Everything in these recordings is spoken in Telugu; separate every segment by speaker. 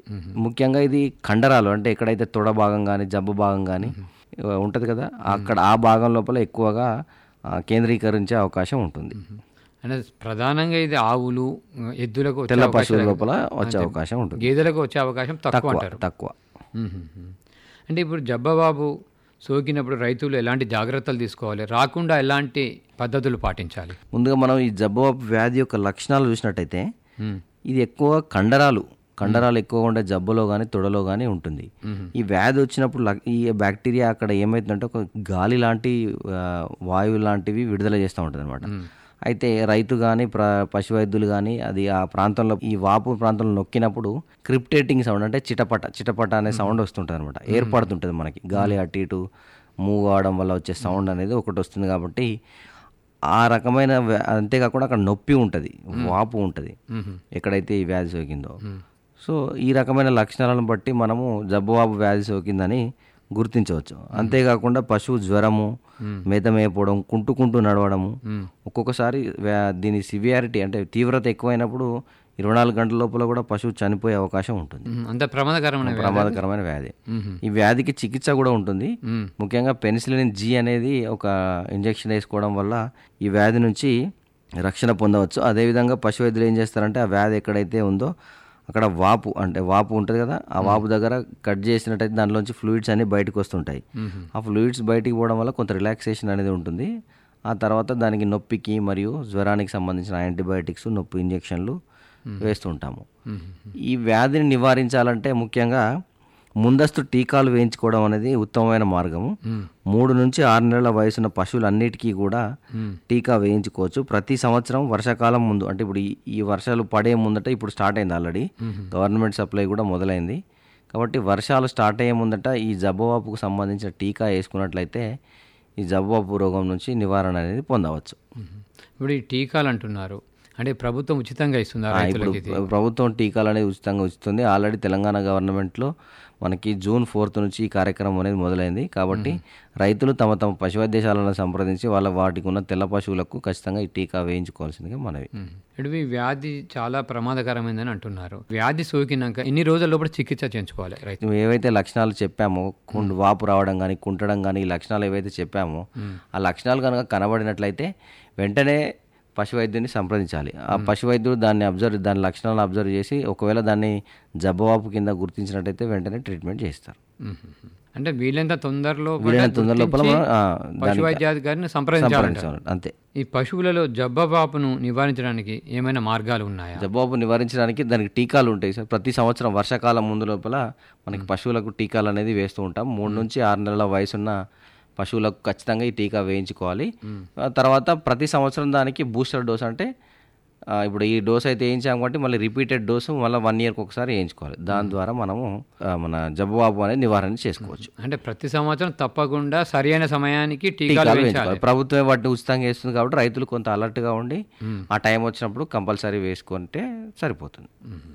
Speaker 1: ముఖ్యంగా ఇది కండరాలు అంటే ఎక్కడైతే తొడ భాగం కానీ జబ్బు భాగం కానీ ఉంటుంది కదా అక్కడ ఆ భాగం లోపల ఎక్కువగా ఆ, కేంద్రీకరించే అవకాశం ఉంటుంది
Speaker 2: అంటే ప్రధానంగా ఇది ఆవులు ఎద్దులకు వచ్చే
Speaker 1: తెల్ల
Speaker 2: అవకాశం
Speaker 1: పశువుల లోపల వచ్చే అవకాశం ఉంటుంది
Speaker 2: గేదెలకు వచ్చే అవకాశం తక్కువ
Speaker 1: తక్కువ
Speaker 2: అంటారు
Speaker 1: తక్కువ
Speaker 2: మ్మ్. అంటే ఇప్పుడు జబ్బబాబు సోకినప్పుడు రైతులు ఎలాంటి జాగ్రత్తలు తీసుకోవాలి రాకుండా ఎలాంటి పద్ధతులు పాటించాలి
Speaker 1: ముందుగా మనం ఈ జబ్బు వ్యాధి యొక్క లక్షణాలు చూసినట్టయితే
Speaker 2: మ్మ్.
Speaker 1: ఇది ఎక్కువ కండరాలు కండరాలు ఎక్కువగా ఉండే జబ్బులో కానీ తొడలో కానీ ఉంటుంది ఈ వ్యాధి వచ్చినప్పుడు లక్- ఈ బ్యాక్టీరియా అక్కడ ఏమవుతుందంటే ఒక గాలి లాంటి ఆ, వాయువు లాంటివి విడుదల చేస్తూ ఉంటుంది అనమాట అయితే రైతు కానీ ప్ర పశు వైద్యులు కానీ అది ఆ ప్రాంతంలో ఈ వాపు ప్రాంతంలో నొక్కినప్పుడు క్రిప్టేటింగ్ సౌండ్ అంటే చిటపట చిటపట అనే సౌండ్ వస్తుంటుంది అనమాట ఏర్పడుతుంటుంది మనకి గాలి అటు ఇటు మూవ్ అవడం వల్ల వచ్చే సౌండ్ అనేది ఒకటి వస్తుంది కాబట్టి ఆ రకమైన వ్యా- అంతేకాకుండా అక్కడ నొప్పి ఉంటుంది వాపు ఉంటుంది ఎక్కడైతే ఈ వ్యాధి సోకిందో సో ఈ రకమైన లక్షణాలను బట్టి మనము జబ్బువాపు వ్యాధి సోకిందని గుర్తించవచ్చు అంతేకాకుండా పశువు జ్వరము మేత మేయపోవడం కుంటుకుంటూ నడవడము ఒక్కొక్కసారి వ్యా- దీని సివియారిటీ అంటే తీవ్రత ఎక్కువైనప్పుడు ఇరవై నాలుగు గంటల లోపల కూడా పశువు చనిపోయే అవకాశం ఉంటుంది
Speaker 2: మ్మ్. అంత ప్రమాదకరమైన వ్యాధి.
Speaker 1: ప్రమాదకరమైన వ్యాధి
Speaker 2: మ్మ్.
Speaker 1: ఈ వ్యాధికి చికిత్స కూడా ఉంటుంది
Speaker 2: మ్మ్.
Speaker 1: ముఖ్యంగా పెనిసిలిన్ జీ అనేది ఒక ఇంజెక్షన్ వేసుకోవడం వల్ల ఈ వ్యాధి నుంచి రక్షణ పొందవచ్చు అదేవిధంగా పశు వైద్యులు ఏం చేస్తారంటే ఆ వ్యాధి ఎక్కడైతే ఉందో అక్కడ వాపు అంటే వాపు ఉంటుంది కదా ఆ వాపు దగ్గర కట్ చేసినట్టయితే దానిలోంచి ఫ్లూయిడ్స్ అన్ని బయటకు వస్తుంటాయి ఆ ఫ్లూయిడ్స్ బయటికి పోవడం వల్ల కొంత రిలాక్సేషన్ అనేది ఉంటుంది ఆ తర్వాత దానికి నొప్పికి మరియు జ్వరానికి సంబంధించిన యాంటీబయాటిక్స్ నొప్పి ఇంజెక్షన్లు వేస్తుంటాము ఈ వ్యాధిని నివారించాలంటే ముఖ్యంగా ముందస్తు టీకాలు వేయించుకోవడం అనేది ఉత్తమమైన మార్గము మూడు నుంచి ఆరు నెలల వయసున్న పశువులన్నిటికీ కూడా టీకా వేయించుకోవచ్చు ప్రతి సంవత్సరం వర్షాకాలం ముందు అంటే ఇప్పుడు ఈ- ఈ వర్షాలు పడే ముందట ఇప్పుడు స్టార్ట్ అయింది ఆల్రెడీ గవర్నమెంట్ సప్లై కూడా మొదలైంది కాబట్టి వర్షాలు స్టార్ట్ అయ్యే ముందట ఈ జబ్బువాపుకు సంబంధించిన టీకా వేసుకున్నట్లయితే ఈ జబ్బువాపు రోగం నుంచి నివారణ అనేది పొందవచ్చు
Speaker 2: ఇప్పుడు ఈ టీకాలు అంటున్నారు అంటే ప్రభుత్వం ఉచితంగా ఇస్తుందా
Speaker 1: ఆ, ఇప్పుడు
Speaker 2: రైతులకి ఇది?
Speaker 1: ప్ర- ప్రభుత్వం టీకాలు అనేది ఉచితంగా ఉచిస్తుంది ఆల్రెడీ తెలంగాణ గవర్నమెంట్లో మనకి జూన్ ఫోర్త్ నుంచి ఈ కార్యక్రమం అనేది మొదలైంది కాబట్టి రైతులు తమ తమ పశు వైద్యశాలను సంప్రదించి వాళ్ళ వాటికి ఉన్న తెల్ల పశువులకు ఖచ్చితంగా ఈ టీకా వేయించుకోవాల్సిందిగా మనవి
Speaker 2: మ్మ్. ఇప్పుడు ఈ వ్యాధి చాలా ప్రమాదకరమైందని అంటున్నారు వ్యాధి సోకినాక ఎన్ని రోజుల లోపల చికిత్స చేయించుకోవాలి రైతు
Speaker 1: మేము ఏవైతే లక్షణాలు చెప్పామో కుండు వాపు రావడం కానీ కుంటడం కానీ ఈ లక్షణాలు ఏవైతే చెప్పామో ఆ లక్షణాలు కనుక కనబడినట్లయితే వెంటనే పశు వైద్యుని సంప్రదించాలి ఆ పశు వైద్యుడు దాన్ని అబ్జర్వ్ దాని లక్షణాలను అబ్జర్వ్ చేసి ఒకవేళ దాన్ని జబ్బవాపు కింద గుర్తించినట్టయితే వెంటనే ట్రీట్మెంట్ చేస్తారు
Speaker 2: మ్మ్. అంటే వీలైనంత తొందరలో
Speaker 1: వీలైనంత తొందర లోపల మనం, ఆ,
Speaker 2: పశు
Speaker 1: దానికి
Speaker 2: వైద్యాధికారిని సంప్రదించాలంట
Speaker 1: సంప్రదించాలి అంతే
Speaker 2: ఈ పశువులలో జబ్బబాపును నివారించడానికి ఏమైనా మార్గాలు ఉన్నాయా
Speaker 1: జబ్బవాపు నివారించడానికి దానికి టీకాలు ఉంటాయి సార్ ప్రతి సంవత్సరం వర్షాకాలం ముందు లోపల మనకి పశువులకు టీకాలు అనేది వేస్తూ ఉంటాం మూడు నుంచి ఆరు నెలల వయసున్న పశువులకు ఖచ్చితంగా ఈ టీకా వేయించుకోవాలి ఆ తర్వాత ప్రతి సంవత్సరం దానికి బూస్టర్ డోస్ అంటే ఆ, ఇప్పుడు ఈ డోస్ అయితే వేయించాం కాబట్టి మళ్ళీ రిపీటెడ్ డోసు మళ్ళీ వన్ ఇయర్కి ఒకసారి వేయించుకోవాలి దాని ద్వారా మనము ఆ, మన జబ్బవాపు అనేది నివారణ చేసుకోవచ్చు
Speaker 2: అంటే ప్రతి సంవత్సరం తప్పకుండా సరి అయిన సమయానికి టీకాలు
Speaker 1: టీకాలు
Speaker 2: వేయించాలి
Speaker 1: వేయించుకోవాలి ప్రభుత్వమే వాటిని ఉచితంగా వేస్తుంది కాబట్టి రైతులు కొంత అలర్ట్గా ఉండి ఆ టైం వచ్చినప్పుడు కంపల్సరీ వేసుకుంటే సరిపోతుంది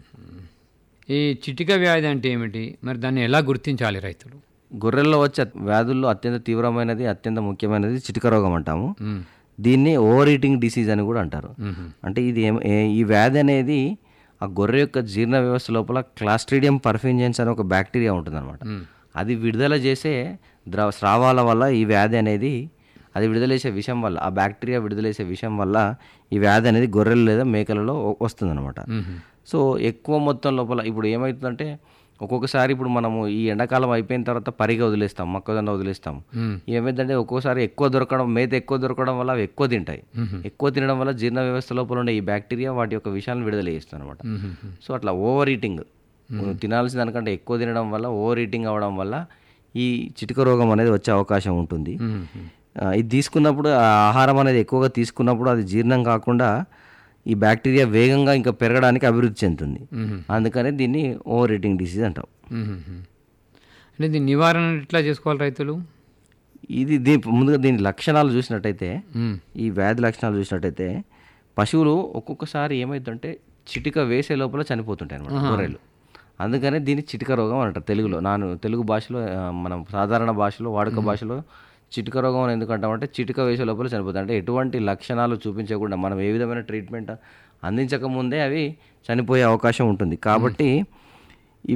Speaker 2: ఈ చిటిక వ్యాధి అంటే ఏమిటి మరి దాన్ని ఎలా గుర్తించాలి రైతులు
Speaker 1: గొర్రెల్లో వచ్చే వ్యాధుల్లో అత్యంత తీవ్రమైనది అత్యంత ముఖ్యమైనది చిటిక రోగం అంటాము
Speaker 2: మ్మ్.
Speaker 1: దీన్ని ఓవర్ ఈటింగ్ డిసీజ్ అని కూడా అంటారు
Speaker 2: మ్మ్.
Speaker 1: అంటే ఇది ఏం- ఏ- ఈ వ్యాధి అనేది ఆ గొర్రె యొక్క జీర్ణ వ్యవస్థ లోపల క్లాస్ట్రీడియం పర్ఫింజెన్స్ అనే ఒక బ్యాక్టీరియా ఉంటుందన్నమాట
Speaker 2: మ్మ్.
Speaker 1: అది విడుదల చేసే ద్రవ స్రావాల వల్ల ఈ వ్యాధి అనేది అది విడుదల చేసే విషం వల్ల ఆ బ్యాక్టీరియా విడుదల చేసే విషం వల్ల ఈ వ్యాధి అనేది గొర్రెలు లేదా మేకలలో వస్తుందన్నమాట
Speaker 2: మ్మ్.
Speaker 1: సో ఎక్కువ మొత్తం లోపల ఇప్పుడు ఏమవుతుందంటే ఒక్కొక్కసారి ఇప్పుడు మనము ఈ ఎండాకాలం అయిపోయిన తర్వాత పరిగ వదిలేస్తాం మొక్కజొన్న వదిలేస్తాం
Speaker 2: మ్మ్.
Speaker 1: ఏమైందంటే ఒక్కోసారి ఎక్కువ దొరకడం మేత ఎక్కువ దొరకడం వల్ల అవి ఎక్కువ తింటాయి ఎక్కువ తినడం వల్ల జీర్ణ వ్యవస్థ లోపల ఉండే ఈ బ్యాక్టీరియా వాటి యొక్క విషయాలను విడుదల చేస్తుంది అనమాట
Speaker 2: మ్మ్.
Speaker 1: సో అట్లా ఓవర్ ఈటింగ్ తినాల్సిన దానికంటే ఎక్కువ తినడం వల్ల ఓవర్ ఈటింగ్ అవ్వడం వల్ల ఈ చిటిక రోగం అనేది వచ్చే అవకాశం ఉంటుంది
Speaker 2: మ్మ్.
Speaker 1: ఆ, ఇది తీసుకున్నప్పుడు ఆ ఆహారం అనేది ఎక్కువగా తీసుకున్నప్పుడు అది జీర్ణం కాకుండా ఈ బ్యాక్టీరియా వేగంగా ఇంకా పెరగడానికి అభివృద్ధి చెందుతుంది
Speaker 2: మ్మ్.
Speaker 1: అందుకనే దీన్ని ఓవర్ ఈటింగ్ డిసీజ్ అంటాం
Speaker 2: మ్మ్. అంటే దీని నివారణ ఎట్లా చేసుకోవాలి రైతులు
Speaker 1: ఇది దీ ముందుగా దీని లక్షణాలు చూసినట్టయితే
Speaker 2: మ్మ్.
Speaker 1: ఈ వ్యాధి లక్షణాలు చూసినట్టయితే పశువులు ఒక్కొక్కసారి ఏమవుతుందంటే చిటిక వేసే లోపల చనిపోతుంటాయి అన్నమాట గొర్రెలు అందుకనే దీన్ని చిటిక రోగం అంటారు తెలుగులో నాను తెలుగు భాషలో ఆ, మనం సాధారణ భాషలో వాడుక భాషలో చిటిక రోగం అని ఎందుకు అంటామంటే చిటిక వేసే లోపల చనిపోతాయి అంటే ఎటువంటి లక్షణాలు చూపించకుండా మనం ఏ విధమైన ట్రీట్మెంట్ అందించక ముందే అవి చనిపోయే అవకాశం ఉంటుంది కాబట్టి